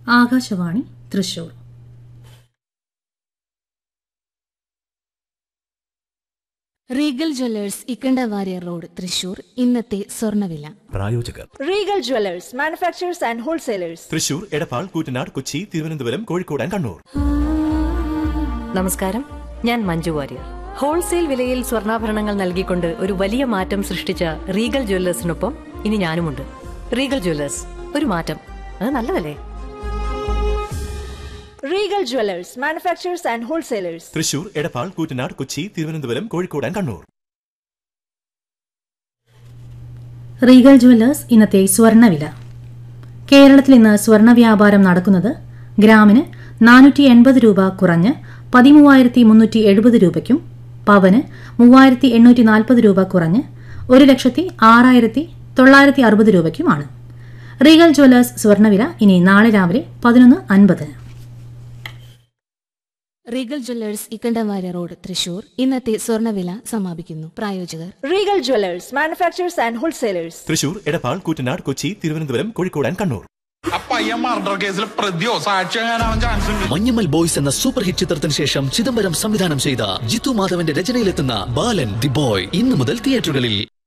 Akashvani Thrissur Regal Jewellers Ikkanda Warrier road Thrissur ഇന്നത്തെ സ്വർണ്ണവില പ്രായോജകർ Regal Jewellers manufacturers and wholesalers Thrissur Edappal Koottanad Kochi Thiruvananthapuram Kozhikode and Kannur നമസ്കാരം ഞാൻ മഞ്ജു വാര്യർ ഹോൾസെയിൽ വിലയിൽ സ്വർണ്ണാഭരണങ്ങൾ നൽകിക്കൊണ്ട് ഒരു വലിയ മാറ്റം സൃഷ്ടിച്ച റീഗൽ ജ്വല്ലേഴ്സിനൊപ്പം ഇനി ഞാനുമുണ്ട് റീഗൽ ജ്വല്ലേഴ്സ് ഒരു മാറ്റം അത് നല്ലതല്ലേ Regal Jewellers manufacturers and wholesalers Thrissur Edappal Koottanad Kochi Thiruvananthapuram Kozhikode and Kannur Regal jewellers ഇന്നത്തെ സ്വർണ്ണവില കേരളത്തിൽ ഇന്ന് സ്വർണ്ണ വ്യാപാരം നടക്കുന്നത് ഗ്രാമിന് നാനൂറ്റി എൺപത് രൂപ കുറഞ്ഞ് പതിമൂവായിരത്തി മുന്നൂറ്റി എഴുപത് രൂപയ്ക്കും പവന് മൂവായിരത്തി എണ്ണൂറ്റി നാൽപ്പത് രൂപ കുറഞ്ഞ് ഒരു ലക്ഷത്തി ആറായിരത്തി തൊള്ളായിരത്തി അറുപത് രൂപയ്ക്കുമാണ് റീഗൽ ജുവല്ലേഴ്സ് സ്വർണ്ണവില ഇനി നാളെ രാവിലെ പതിനൊന്ന് അൻപതിന് Regal Jewellers Ikkanda Warrier road Thrissur ഇന്നത്തെ സ്വർണ്ണവില സമാപിക്കുന്നു പ്രായോജകർ Regal Jewellers manufacturers and wholesalers Thrissur Edappal Koottanad Kochi Thiruvananthapuram Kozhikode and Kannur ആ പയ്യൻ മർഡർ കേസിൽ പ്രതിയോ സാക്ഷിയാകാനാവാൻ ചാൻസ് ഉണ്ട് മഞ്ഞമ്മൽ ബോയ്സ് എന്ന സൂപ്പർ ഹിറ്റ് ചിത്രത്തിന് ശേഷം ചിദംബരം സംവിധാനം ചെയ്ത ജിത്തു മാധവന്റെ രചനയിലെത്തുന്ന ബാലൻ ദി ബോയ് ഇന്നു മുതൽ തിയേറ്ററുകളിൽ